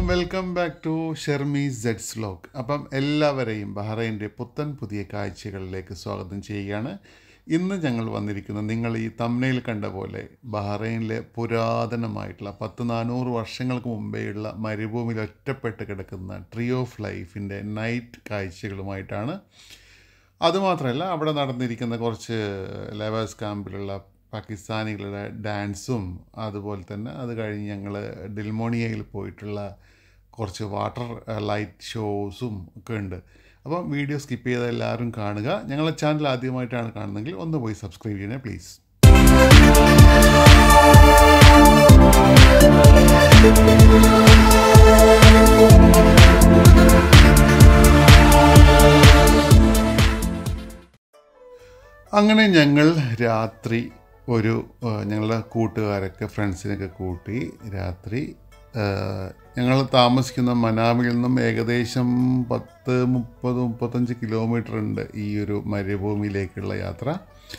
welcome back to Shermi സെഡ്സ് vlog അപ്പം എല്ലാവരെയും ബഹ്റൈൻ്റെ പുത്തൻ പുതിയ കാഴ്ചകളിലേക്ക് സ്വാഗതം ചെയ്യുകയാണ് ഇന്ന് ഞങ്ങൾ വന്നിരിക്കുന്നത് നിങ്ങൾ ഈ തമ്മനയിൽ കണ്ട പോലെ ബഹ്റൈനിലെ പുരാതനമായിട്ടുള്ള പത്ത് നാനൂറ് വർഷങ്ങൾക്ക് മുമ്പേയുള്ള മരുഭൂമിയിൽ ഒറ്റപ്പെട്ട് കിടക്കുന്ന ട്രീ ഓഫ് ലൈഫിൻ്റെ നൈറ്റ് കാഴ്ചകളുമായിട്ടാണ് അതുമാത്രമല്ല അവിടെ നടന്നിരിക്കുന്ന കുറച്ച് ലെവേഴ്സ് ക്യാമ്പിലുള്ള പാകിസ്ഥാനികളുടെ ഡാൻസും അതുപോലെ തന്നെ അത് കഴിഞ്ഞ് ഞങ്ങൾ ഡിൽമോണിയയിൽ പോയിട്ടുള്ള കുറച്ച് വാട്ടർ ലൈറ്റ് ഷോസും ഒക്കെ ഉണ്ട് അപ്പം വീഡിയോ സ്കിപ്പ് ചെയ്ത് എല്ലാവരും കാണുക ഞങ്ങളുടെ ചാനൽ ആദ്യമായിട്ടാണ് കാണുന്നതെങ്കിൽ ഒന്ന് പോയി സബ്സ്ക്രൈബ് ചെയ്യണേ പ്ലീസ് അങ്ങനെ ഞങ്ങൾ രാത്രി ഒരു ആ, ഞങ്ങളുടെ കൂട്ടുകാരൊക്കെ ഫ്രണ്ട്സിനൊക്കെ കൂട്ടി രാത്രി ഞങ്ങൾ താമസിക്കുന്ന മനാമിൽ നിന്നും ഏകദേശം പത്ത് മുപ്പത് മുപ്പത്തഞ്ച് കിലോമീറ്റർ ഉണ്ട് ഈ ഒരു മരുഭൂമിയിലേക്കുള്ള യാത്ര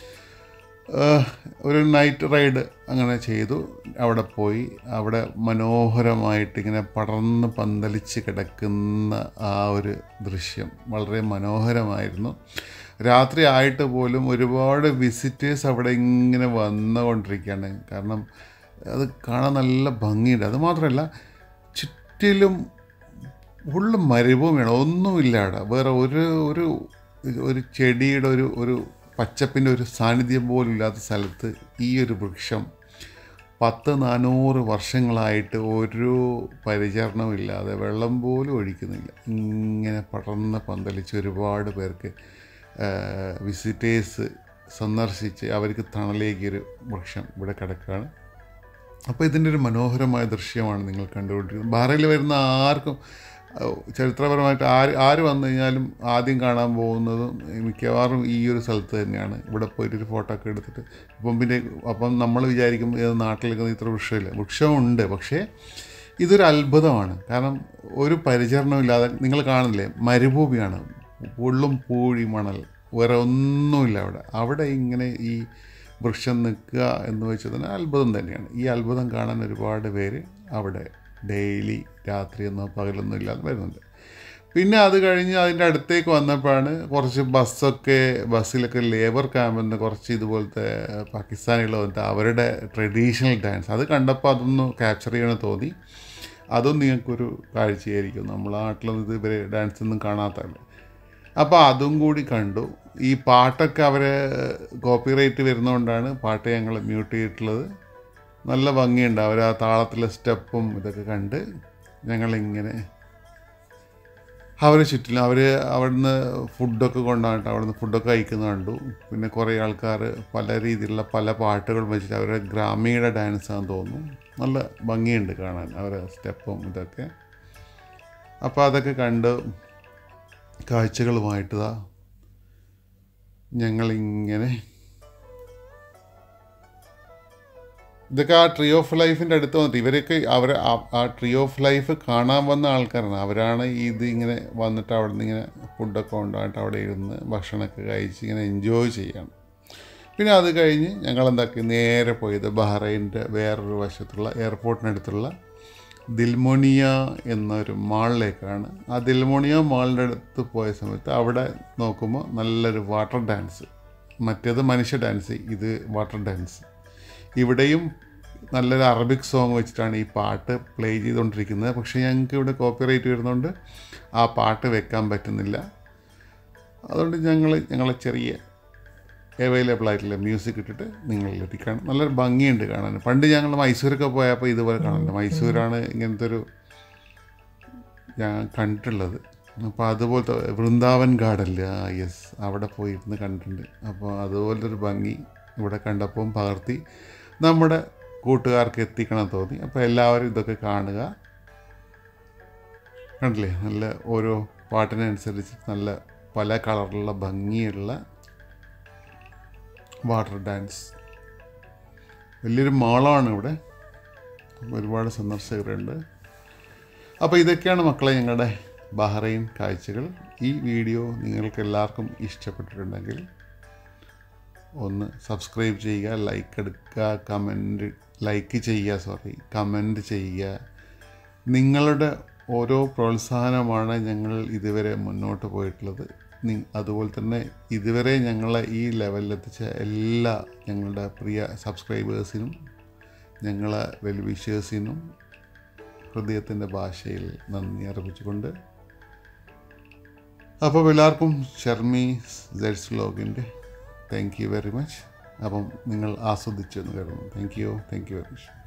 ആ, ഒരു നൈറ്റ് റൈഡ് അങ്ങനെ ചെയ്തു അവിടെ പോയി അവിടെ മനോഹരമായിട്ട് ഇങ്ങനെ പടർന്ന് പന്തലിച്ച് കിടക്കുന്ന ആ ഒരു ദൃശ്യം വളരെ മനോഹരമായിരുന്നു രാത്രി ആയിട്ട് പോലും ഒരുപാട് വിസിറ്റേഴ്സ് അവിടെ ഇങ്ങനെ വന്നുകൊണ്ടിരിക്കുകയാണ് കാരണം അത് കാണാൻ നല്ല ഭംഗിയുണ്ട് അത് മാത്രമല്ല ചുറ്റിലും ഫുള്ള് മരുഭൂമിയാണ് ഒന്നുമില്ല അവിടെ വേറെ ഒരു ഒരു ഒരു ചെടിയുടെ ഒരു ഒരു പച്ചപ്പിൻ്റെ ഒരു സാന്നിധ്യം പോലും ഇല്ലാത്ത സ്ഥലത്ത് ഈ ഒരു വൃക്ഷം പത്ത് നാനൂറ് വർഷങ്ങളായിട്ട് ഒരു പരിചരണമില്ലാതെ വെള്ളം പോലും ഒഴിക്കുന്നില്ല ഇങ്ങനെ പടർന്ന് പന്തലിച്ച് ഒരുപാട് പേർക്ക് വിസിറ്റേഴ്സ് സന്ദർശിച്ച് അവർക്ക് തണലേക്കൊരു വൃക്ഷം ഇവിടെ കിടക്കുകയാണ് അപ്പോൾ ഇതിൻ്റെ ഒരു മനോഹരമായ ദൃശ്യമാണ് നിങ്ങൾ കണ്ടുകൊണ്ടിരിക്കുന്നത് ബാറയിൽ വരുന്ന ആർക്കും അഹ് ചരിത്രപരമായിട്ട് ആര് ആര് വന്നു കഴിഞ്ഞാലും ആദ്യം കാണാൻ പോകുന്നതും മിക്കവാറും ഈ ഒരു സ്ഥലത്ത് തന്നെയാണ് ഇവിടെ പോയിട്ട് ഒരു ഫോട്ടോ ഒക്കെ എടുത്തിട്ട് അപ്പം പിന്നെ അപ്പം നമ്മൾ വിചാരിക്കും ഇത് നാട്ടിൽ ഇത്ര വൃക്ഷമില്ല വൃക്ഷമുണ്ട് പക്ഷേ ഇതൊരു അത്ഭുതമാണ് കാരണം ഒരു പരിചരണമില്ലാതെ നിങ്ങൾ കാണുന്നില്ലേ മരുഭൂമിയാണ് ഉള്ളും പൂഴി മണൽ വേറെ ഒന്നുമില്ല അവിടെ അവിടെ ഇങ്ങനെ ഈ വൃക്ഷം നിൽക്കുക എന്ന് വെച്ചാൽ തന്നെ അത്ഭുതം തന്നെയാണ് ഈ അത്ഭുതം കാണാൻ ഒരുപാട് പേര് അവിടെ ഡെയിലി രാത്രിയൊന്നോ പകലൊന്നും ഇല്ലാതെ വരുന്നുണ്ട് പിന്നെ അത് കഴിഞ്ഞ് അതിൻ്റെ അടുത്തേക്ക് വന്നപ്പോഴാണ് കുറച്ച് ബസ്സൊക്കെ ബസ്സിലൊക്കെ ലേബർ ക്യാമ്പിൽ നിന്ന് കുറച്ച് ഇതുപോലത്തെ പാകിസ്ഥാനികൾ വന്നിട്ട് അവരുടെ ട്രഡീഷണൽ ഡാൻസ് അത് കണ്ടപ്പോൾ അതൊന്ന് ക്യാപ്ചർ ചെയ്യണമെന്ന് തോന്നി അതും നിങ്ങൾക്കൊരു കാഴ്ചയായിരിക്കും നമ്മളെ നാട്ടിലൊന്നും ഇത് ഇവർ ഡാൻസ് ഒന്നും കാണാത്തതല്ലേ അപ്പോൾ അതും കൂടി കണ്ടു ഈ പാട്ടൊക്കെ അവരെ കോപ്പിറൈറ്റ് വരുന്നതുകൊണ്ടാണ് പാട്ട് ഞങ്ങൾ മ്യൂട്ട് ചെയ്തിട്ടുള്ളത് നല്ല ഭംഗിയുണ്ട് അവർ ആ താളത്തിലെ സ്റ്റെപ്പും ഇതൊക്കെ കണ്ട് ഞങ്ങളിങ്ങനെ അവരെ ചുറ്റിലും അവർ അവിടുന്ന് ഫുഡൊക്കെ കൊണ്ടായിട്ട് അവിടുന്ന് ഫുഡൊക്കെ കഴിക്കുന്ന കണ്ടു പിന്നെ കുറേ ആൾക്കാർ പല രീതിയിലുള്ള പല പാട്ടുകൾ വെച്ചിട്ട് അവരുടെ ഗ്രാമീണ ഡാൻസാന്ന് തോന്നുന്നു നല്ല ഭംഗിയുണ്ട് കാണാൻ അവരെ സ്റ്റെപ്പും ഇതൊക്കെ അപ്പോൾ അതൊക്കെ കണ്ട് കാഴ്ചകളുമായിട്ട് ദാ ഞങ്ങളിങ്ങനെ ഇതൊക്കെ ആ ട്രീ ഓഫ് ലൈഫിൻ്റെ അടുത്ത് വന്നിട്ട് ഇവരൊക്കെ അവർ ആ ട്രീ ഓഫ് ലൈഫ് കാണാൻ വന്ന ആൾക്കാരാണ് അവരാണ് ഇത് ഇങ്ങനെ വന്നിട്ട് അവിടെ നിന്ന് ഇങ്ങനെ ഫുഡൊക്കെ കൊണ്ടുപോയിട്ട് അവിടെ ഇരുന്ന് ഭക്ഷണമൊക്കെ കഴിച്ച് ഇങ്ങനെ എൻജോയ് ചെയ്യണം പിന്നെ അത് കഴിഞ്ഞ് ഞങ്ങൾ എന്താക്കി നേരെ പോയത് ബഹ്റൈൻ്റെ വേറൊരു വശത്തുള്ള എയർപോർട്ടിനടുത്തുള്ള ദിൽമോണിയ എന്നൊരു മാളിലേക്കാണ് ആ ദിൽമോണിയ മാളിൻ്റെ അടുത്ത് പോയ സമയത്ത് അവിടെ നോക്കുമ്പോൾ നല്ലൊരു വാട്ടർ ഡാൻസ് മറ്റേത് മനുഷ്യ ഡാൻസ് ഇത് വാട്ടർ ഡാൻസ് ഇവിടെയും നല്ലൊരു അറബിക് സോങ് വെച്ചിട്ടാണ് ഈ പാട്ട് പ്ലേ ചെയ്തുകൊണ്ടിരിക്കുന്നത് പക്ഷേ ഞങ്ങൾക്ക് ഇവിടെ കോപ്പിറൈറ്റ് വരുന്നതുകൊണ്ട് ആ പാട്ട് വെക്കാൻ പറ്റുന്നില്ല അതുകൊണ്ട് ഞങ്ങൾ ഞങ്ങളെ ചെറിയ അവൈലബിൾ ആയിട്ടുള്ള മ്യൂസിക് ഇട്ടിട്ട് നിങ്ങളിലെത്തിക്കാണ് നല്ലൊരു ഭംഗിയുണ്ട് കാണാൻ പണ്ട് ഞങ്ങൾ മൈസൂരൊക്കെ പോയപ്പോൾ ഇതുപോലെ കാണുന്നുണ്ട് മൈസൂരാണ് ഇങ്ങനത്തെ ഒരു ഞാൻ കണ്ടിട്ടുള്ളത് അപ്പോൾ അതുപോലത്തെ വൃന്ദാവൻ ഗാർഡനിൽ ആ യെസ് അവിടെ പോയിരുന്ന് കണ്ടിട്ടുണ്ട് അപ്പോൾ അതുപോലത്തെ ഒരു ഭംഗി ഇവിടെ കണ്ടപ്പോൾ പകർത്തി നമ്മുടെ കൂട്ടുകാർക്ക് എത്തിക്കണം തോന്നി അപ്പോൾ എല്ലാവരും ഇതൊക്കെ കാണുക കണ്ടില്ലേ നല്ല ഓരോ പാട്ടിനനുസരിച്ച് നല്ല പല കളറിലുള്ള ഭംഗിയുള്ള വാട്ടർ ഡാൻസ് വലിയൊരു മാളാണ് ഇവിടെ ഒരുപാട് സന്ദർശകരുണ്ട് അപ്പോൾ ഇതൊക്കെയാണ് മക്കളെ ഞങ്ങളുടെ ബഹ്റൈൻ കാഴ്ചകൾ ഈ വീഡിയോ നിങ്ങൾക്ക് എല്ലാവർക്കും ഇഷ്ടപ്പെട്ടിട്ടുണ്ടെങ്കിൽ ഒന്ന് സബ്സ്ക്രൈബ് ചെയ്യുക ലൈക്ക് എടുക്കുക കമൻറ്റ് ലൈക്ക് ചെയ്യുക സോറി കമൻറ്റ് ചെയ്യുക നിങ്ങളുടെ ഓരോ പ്രോത്സാഹനമാണ് ഞങ്ങൾ ഇതുവരെ മുന്നോട്ട് പോയിട്ടുള്ളത് നി- അതുപോലെ തന്നെ ഇതുവരെ ഞങ്ങളെ ഈ ലെവലിലെത്തിച്ച എല്ലാ ഞങ്ങളുടെ പ്രിയ സബ്സ്ക്രൈബേഴ്സിനും ഞങ്ങളെ വെൽവിഷേഴ്സിനും ഹൃദയത്തിൻ്റെ ഭാഷയിൽ നന്ദി അർപ്പിച്ചുകൊണ്ട് അപ്പോൾ എല്ലാവർക്കും ഷർമി സെഡ്സ് വ്ലോഗിൻ്റെ താങ്ക് യു വെരി മച്ച് അപ്പം നിങ്ങൾ ആസ്വദിച്ചു എന്ന് കരുതുന്നു thank you thank you very much